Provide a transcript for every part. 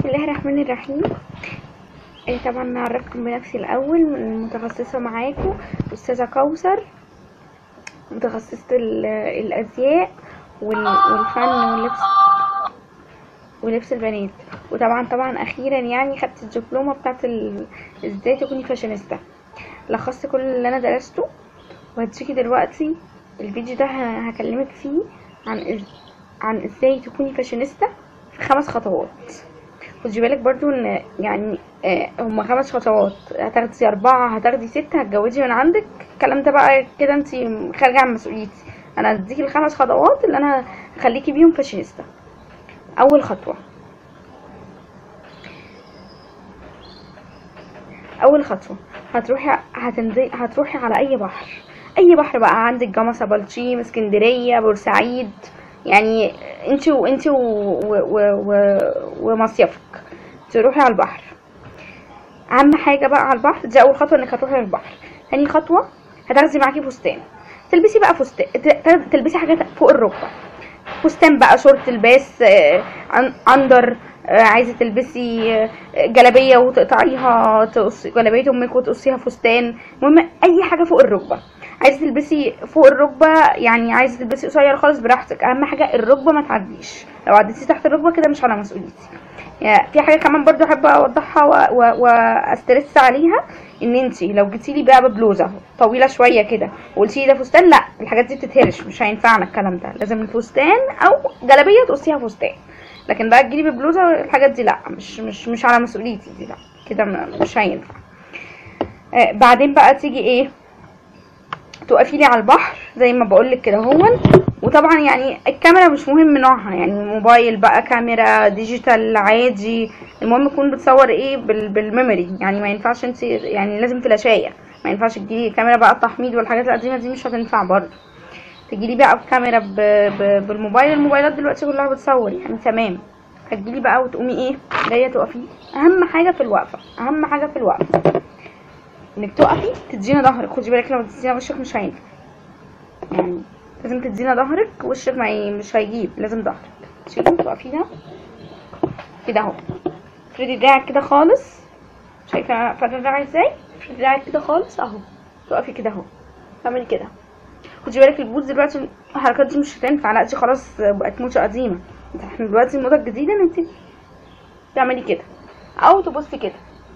الله الرحمن الرحيم آه، طبعا هعرفكم بنفسي الاول المتخصصه معاكم استاذه كوثر متخصصه ال- الازياء وال- والفن واللبس ولبس البنات وطبعا طبعا اخيرا يعني خدت الدبلومه بتاعت ال- ازاي تكوني فاشينيستا لخصت كل اللي انا درسته وهديكي دلوقتي الفيديو ده ه- هكلمك فيه عن إز- عن ازاي تكوني فاشينيستا في خمس خطوات خدي بالك برضو ان يعني آه، هما خمس خطوات هتاخدي اربعة هتاخدي ستة هتجوزي من عندك الكلام ده بقى كده انت خارجة عن مسؤوليتي انا هديكي الخمس خطوات اللي انا هخليكي بيهم فاشينيستا اول خطوة اول خطوة هتروحي هتنزلي هتروحي على اي بحر اي بحر بقى عندك جمصة بلطيم اسكندرية بورسعيد يعني انت وانت و... و... و... و... ومصيفك تروحي على البحر اهم حاجه بقى على البحر دي اول خطوه انك هتروحي على البحر تاني خطوه هتاخدي معاكي فستان تلبسي بقى فستان ت- تلبسي حاجات فوق الركبه فستان بقى شورت الباس آه، عن- اندر آه، عايزه تلبسي آه، جلابيه وتقطعيها تقصي جلابيه امك وتقصيها فستان المهم اي حاجه فوق الركبه عايزه تلبسي فوق الركبه يعني عايزه تلبسي قصير خالص براحتك اهم حاجه الركبه ما تعديش لو عديتي تحت الركبه كده مش على مسؤوليتي يعني في حاجه كمان برضو احب اوضحها و- و- واسترس عليها ان انت لو جيتيلي بقى ببلوزه طويله شويه كده وقلتي لي ده فستان لا الحاجات دي بتتهرش مش هينفعنا الكلام ده لازم الفستان او جلابيه تقصيها فستان لكن بقى تجيلي ببلوزه الحاجات دي لا مش مش مش على مسؤوليتي دي لا كده م- مش هينفع آه بعدين بقى تيجي ايه تقفي لي على البحر زي ما بقول لك كده هون وطبعا يعني الكاميرا مش مهم نوعها يعني موبايل بقى كاميرا ديجيتال عادي المهم تكون بتصور ايه بال بالميموري يعني ما ينفعش انت يعني لازم فلاشايه ما ينفعش تجيبي كاميرا بقى التحميض والحاجات القديمه دي مش هتنفع برضه تجيلي بقى بكاميرا ب... ب... بالموبايل الموبايلات دلوقتي كلها بتصور يعني تمام هتجيلي بقى وتقومي ايه جايه تقفي اهم حاجه في الوقفه اهم حاجه في الوقفه انك تقفي تدينا ظهرك خدي بالك لو تدينا وشك مش هينفع يعني لازم تدينا ظهرك وشك ما ي... مش هيجيب لازم ظهرك تشيلي تقفي ده كده اهو افردي دراعك كده خالص شايفه فرد دراعي ازاي افردي دراعك كده خالص اهو تقفي كده اهو تعملي كده خدي بالك البوز دلوقتي الحركات دي مش هتنفع لا دي خلاص بقت موضه قديمه احنا دلوقتي الموضه الجديده ان انت تعملي كده او تبصي كده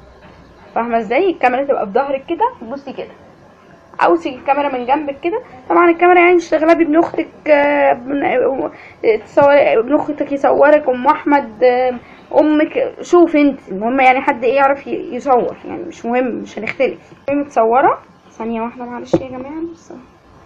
فاهمه ازاي الكاميرا تبقى في ظهرك كده تبصي كده او تيجي الكاميرا من جنبك كده طبعا الكاميرا يعني مش تغلبي ابن اختك آه، ابن آه، تصور ابن اختك يصورك ام احمد آه، امك شوف انت المهم يعني حد ايه يعرف ي- يصور يعني مش مهم مش هنختلف هي متصوره ثانيه واحده معلش يا جماعه بس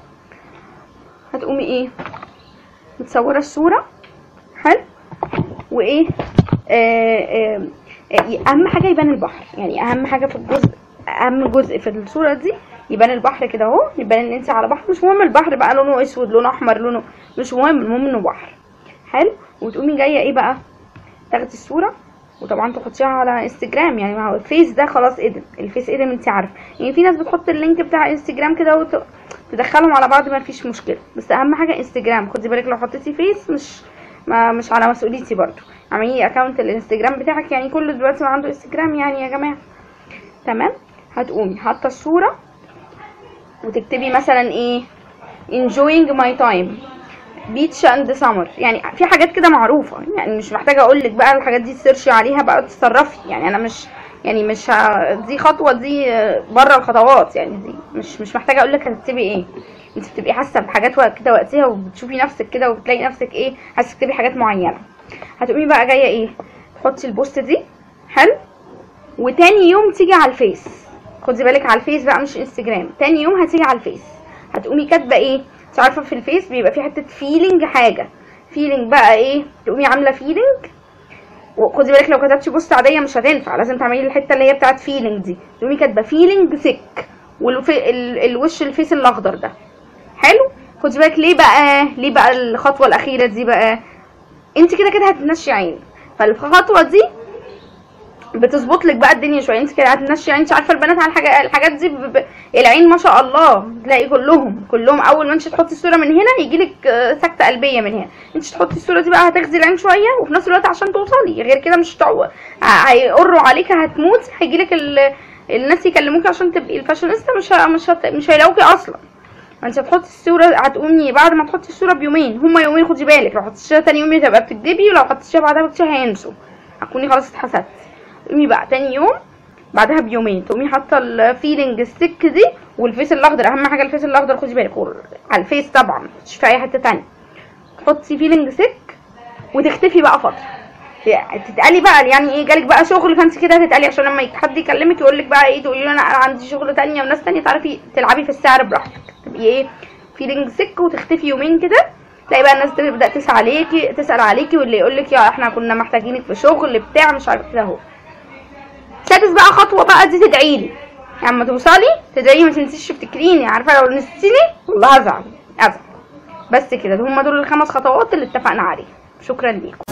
هتقومي ايه متصوره الصوره حلو وايه آه آه آه اهم حاجه يبان البحر يعني اهم حاجه في الجزء اهم جزء في الصوره دي يبان البحر كده اهو يبان ان انت على بحر مش مهم البحر بقى لونه اسود لونه احمر لونه مش مهم المهم انه بحر حلو وتقومي جايه ايه بقى تاخدي الصوره وطبعا تحطيها على انستجرام يعني ما هو الفيس ده خلاص ادم الفيس ادم انت عارفه يعني في ناس بتحط اللينك بتاع انستجرام كده وت... تدخلهم على بعض ما فيش مشكله بس اهم حاجه انستجرام خدي بالك لو حطيتي فيس مش ما مش على مسؤوليتي برضو اعملي اكونت الانستجرام بتاعك يعني كل دلوقتي ما عنده انستجرام يعني يا جماعه تمام هتقومي حاطه الصوره وتكتبي مثلا ايه enjoying my time beach and summer يعني في حاجات كده معروفه يعني مش محتاجه اقول لك بقى الحاجات دي تسيرشي عليها بقى تتصرفي يعني انا مش يعني مش ه... دي خطوه دي آه، بره الخطوات يعني دي مش مش محتاجه اقول لك هتكتبي ايه انت بتبقي حاسه بحاجات وق- كده وقتها وبتشوفي نفسك كده وبتلاقي نفسك ايه عايزه تكتبي حاجات معينه هتقومي بقى جايه ايه تحطي البوست دي حلو وتاني يوم تيجي على الفيس خدي بالك على الفيس بقى مش انستجرام تاني يوم هتيجي على الفيس هتقومي كاتبه ايه انت عارفه في الفيس بيبقى في حته فيلينج حاجه فيلينج بقى ايه تقومي عامله فيلينج وخدي بالك لو كتبتي بوست عاديه مش هتنفع لازم تعملي الحته اللي هي بتاعت فيلينج دي تقومي كاتبه فيلينج سك والوش الفيس الاخضر ده حلو خدي بالك ليه بقى ليه بقى الخطوه الاخيره دي بقى انت كده كده هتنشي عين فالخطوه دي بتظبط لك بقى الدنيا شويه انت كده هتمشي انت عارفه البنات على الحاجات الحاجات دي ب... ب... العين ما شاء الله تلاقي كلهم كلهم اول ما انت تحطي الصوره من هنا يجي لك سكته قلبيه من هنا انت تحطي الصوره دي بقى هتغذي العين شويه وفي نفس الوقت عشان توصلي غير كده مش هتعو... ه- هيقروا عليك هتموت هيجي لك ال... الناس يكلموكي عشان تبقي الفاشونيستا مش ه... مش هت... مش هيلاقوكي اصلا ما انت هتحطي الصوره هتقومي بعد ما تحطي الصوره بيومين هما يومين خدي بالك لو حطيتيها تاني يوم تبقى بتكدبي ولو حطيتيها بعدها بكتير هينسوا هتكوني خلاص اتحسدتي تقومي بقى تاني يوم بعدها بيومين تقومي حاطه الفيلينج ستيك دي والفيس الاخضر اهم حاجه الفيس الاخضر خدي بالك وال- على الفيس طبعا مش في اي حته تانية تحطي فيلينج ستيك وتختفي بقى فتره يعني تتقالي بقى يعني ايه جالك بقى شغل فانت كده هتتقالي عشان لما حد يكلمك يقول لك بقى ايه تقولي له انا أنا عندي شغل تانية وناس تانية تعرفي تلعبي في السعر براحتك تبقي ايه فيلينج سك وتختفي يومين كده تلاقي بقى الناس تبدا تسال عليكي تسال عليكي واللي يقول لك يا احنا كنا محتاجينك في شغل بتاع مش عارف كده اهو سادس بقى خطوه بقى دي تدعي لي يعني اما توصلي تدعي ما تنسيش تفتكريني عارفه لو نسيتيني والله ازعل ازعل بس كده هم دول الخمس خطوات اللي اتفقنا عليها شكرا ليكم